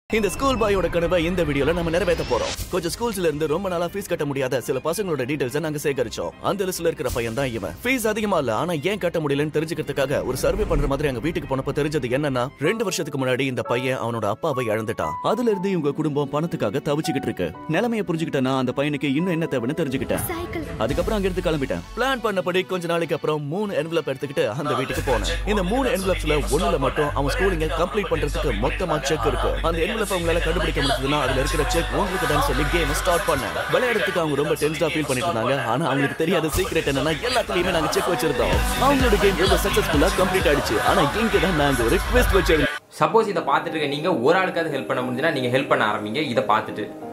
இந்த ஸ்கூல் பாயோட கனவை இந்த வீடியோல நம்ம நிறைவேற்ற போறோம் கொஞ்சம் ஸ்கூல்ஸ்ல இருந்து ரொம்ப நாளா ஃபீஸ் கட்ட முடியாத சில பசங்களோட டீடைல்ஸ் நாங்க சேகரிச்சோம் அந்த லிஸ்ட்ல இருக்கிற பையன் தான் இவன் ஃபீஸ் அதிகமா இல்ல ஆனா ஏன் கட்ட முடியலன்னு தெரிஞ்சுக்கிறதுக்காக ஒரு சர்வே பண்ற மாதிரி அங்க வீட்டுக்கு போனப்ப தெரிஞ்சது என்னன்னா ரெண்டு வருஷத்துக்கு முன்னாடி இந்த பையன் அவனோட அப்பாவை இழந்துட்டான் அதுல இருந்து இவங்க குடும்பம் பணத்துக்காக தவிச்சுக்கிட்டு இருக்கு நிலைமையை புரிஞ்சுக்கிட்டேன்னா அந்த பையனுக்கு இன்னும் என்ன தேவைன்னு தெரிஞ்சுக்கிட்டேன் சைக்கிள் அதுக்கப்புறம் அங்க இருந்து கிளம்பிட்டேன் பிளான் பண்ணபடி கொஞ்ச நாளைக்கு அப்புறம் மூணு என்வலப் எடுத்துக்கிட்டு அந்த வீட்டுக்கு போனேன் இந்த மூணு என்வலப்ஸ்ல ஒண்ணுல மட்டும் அவன் ஸ்கூலிங்க கம்ப்ளீட் பண்றதுக்கு மொத்தமா செக் இருக்கு அந்த என்வலப் அவங்களால கண்டுபிடிக்க முடிஞ்சதுன்னா அதுல இருக்கிற செக் உங்களுக்கு தான் சொல்லி கேம் ஸ்டார்ட் பண்ணேன் விளையாடுறதுக்கு அவங்க ரொம்ப டென்ஸ்டா ஃபீல் பண்ணிட்டு இருந்தாங்க ஆனா அவங்களுக்கு தெரியாத சீக்ரெட் என்னன்னா எல்லாத்துலயுமே நாங்க செக் வச்சிருந்தோம் அவங்களோட கேம் ரொம்ப சக்சஸ்ஃபுல்லா கம்ப்ளீட் ஆயிடுச்சு ஆனா இங்க தான் நாங்க ஒரு ட்விஸ்ட் வச்சிருந்தோம் சப்போஸ் இதை பார்த்துட்டு இருக்க நீங்கள் ஒரு ஆளுக்காவது ஹெல்ப் பண்ண முடிஞ்சுன்னா நீங்கள் ஹெல்ப் பண்ண ஆரம்பிங்க இதை பார்த்துட்டு